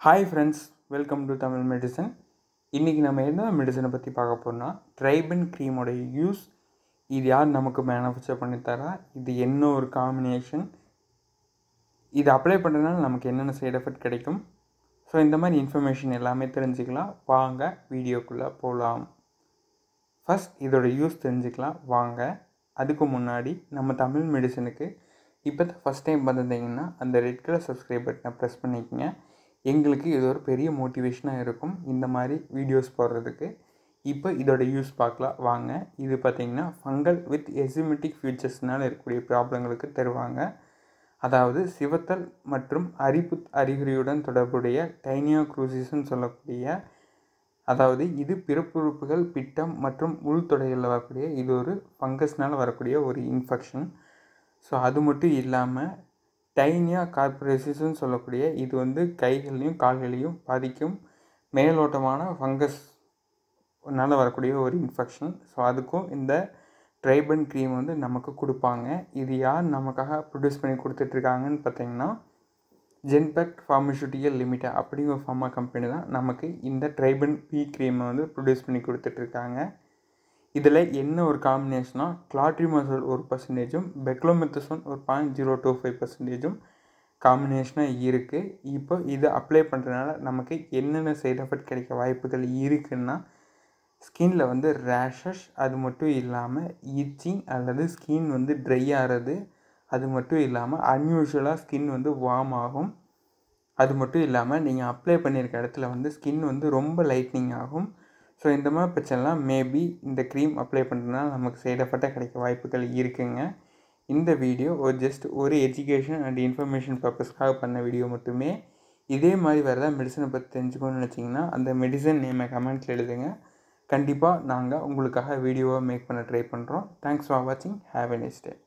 hi friends welcome to Tamil medicine இன்றைக்கி நம்ம என்ன மெடிசனை பற்றி பார்க்க போகிறோம்னா ட்ரைபன் க்ரீமோட யூஸ் இது யார் நமக்கு மேனுஃபேக்சர் பண்ணி தரா இது என்ன ஒரு காம்பினேஷன் இது அப்ளை பண்ணுறதுனால நமக்கு என்னென்ன சைடு எஃபெக்ட் கிடைக்கும் ஸோ இந்த மாதிரி இன்ஃபர்மேஷன் எல்லாமே தெரிஞ்சுக்கலாம் வாங்க வீடியோக்குள்ளே போகலாம் ஃபஸ்ட் இதோட யூஸ் தெரிஞ்சுக்கலாம் வாங்க அதுக்கு முன்னாடி நம்ம தமிழ் மெடிசனுக்கு இப்போ தான் ஃபஸ்ட் டைம் வந்திருந்தீங்கன்னா அந்த ரெட் கலர் சப்ஸ்கிரைப் பட்டனை ப்ரெஸ் பண்ணிக்கங்க எங்களுக்கு இது ஒரு பெரிய மோட்டிவேஷனாக இருக்கும் இந்த மாதிரி வீடியோஸ் போடுறதுக்கு இப்போ இதோட யூஸ் பார்க்கலாம் வாங்க இது பார்த்திங்கன்னா ஃபங்கல் வித் எசிமெட்டிக் ஃபியூச்சர்ஸ்னால் இருக்கக்கூடிய ப்ராப்ளங்களுக்கு தருவாங்க அதாவது சிவத்தல் மற்றும் அரிப்பு அறிகுறியுடன் தொடர்புடைய டைனியோ குரூசிஸ்ன்னு சொல்லக்கூடிய அதாவது இது பிறப்புறுப்புகள் பிட்டம் மற்றும் உள்தொடைகளில் வரக்கூடிய இது ஒரு ஃபங்கஸ்னால் வரக்கூடிய ஒரு இன்ஃபெக்ஷன் ஸோ அது மட்டும் இல்லாமல் டைனியா கார்பரேசிஸ்ன்னு சொல்லக்கூடிய இது வந்து கைகளையும் கால்களையும் பாதிக்கும் மேலோட்டமான ஃபங்கஸ்னால் வரக்கூடிய ஒரு இன்ஃபெக்ஷன் ஸோ அதுக்கும் இந்த ட்ரைபன் க்ரீம் வந்து நமக்கு கொடுப்பாங்க இது யார் நமக்காக ப்ரொடியூஸ் பண்ணி கொடுத்துட்ருக்காங்கன்னு பார்த்தீங்கன்னா ஜென்பெக்ட் ஃபார்மசூட்டிக்கல் லிமிடெட் அப்படிங்கிற ஒரு ஃபார்மா கம்பெனி தான் நமக்கு இந்த ட்ரைபன் பி க்ரீமை வந்து ப்ரொடியூஸ் பண்ணி கொடுத்துட்ருக்காங்க இதில் என்ன ஒரு காம்பினேஷனாக கிளாட்ரிமசோல் ஒரு பர்சன்டேஜும் பெக்லோமெத்தசோன் ஒரு பாயிண்ட் ஜீரோ டூ ஃபைவ் பர்சன்டேஜும் காம்பினேஷனாக இருக்குது இப்போ இது அப்ளை பண்ணுறதுனால நமக்கு என்னென்ன சைட் எஃபெக்ட் கிடைக்க வாய்ப்புகள் இருக்குன்னா ஸ்கின்னில் வந்து ரேஷஸ் அது மட்டும் இல்லாமல் ஈச்சிங் அல்லது ஸ்கின் வந்து ட்ரை ஆகிறது அது மட்டும் இல்லாமல் அன்யூஷுவலாக ஸ்கின் வந்து வார்ம் ஆகும் அது மட்டும் இல்லாமல் நீங்கள் அப்ளை பண்ணியிருக்க இடத்துல வந்து ஸ்கின் வந்து ரொம்ப லைட்னிங் ஆகும் ஸோ இந்த மாதிரி பிரச்சனைலாம் மேபி இந்த க்ரீம் அப்ளை பண்ணுறதுனால நமக்கு சைட் எஃபெக்டாக கிடைக்க வாய்ப்புகள் இருக்குங்க இந்த வீடியோ ஒரு ஜஸ்ட் ஒரு எஜுகேஷன் அண்ட் இன்ஃபர்மேஷன் பர்பஸ்க்காக பண்ண வீடியோ மட்டுமே இதே மாதிரி வேறு ஏதாவது மெடிசனை பற்றி தெரிஞ்சுக்கணும்னு நினச்சிங்கன்னா அந்த மெடிசன் நேமை கமெண்ட்டில் எழுதுங்க கண்டிப்பாக நாங்கள் உங்களுக்காக வீடியோவை மேக் பண்ண ட்ரை பண்ணுறோம் தேங்க்ஸ் ஃபார் வாட்சிங் ஹேவ் எ நெக்ஸ்ட் டே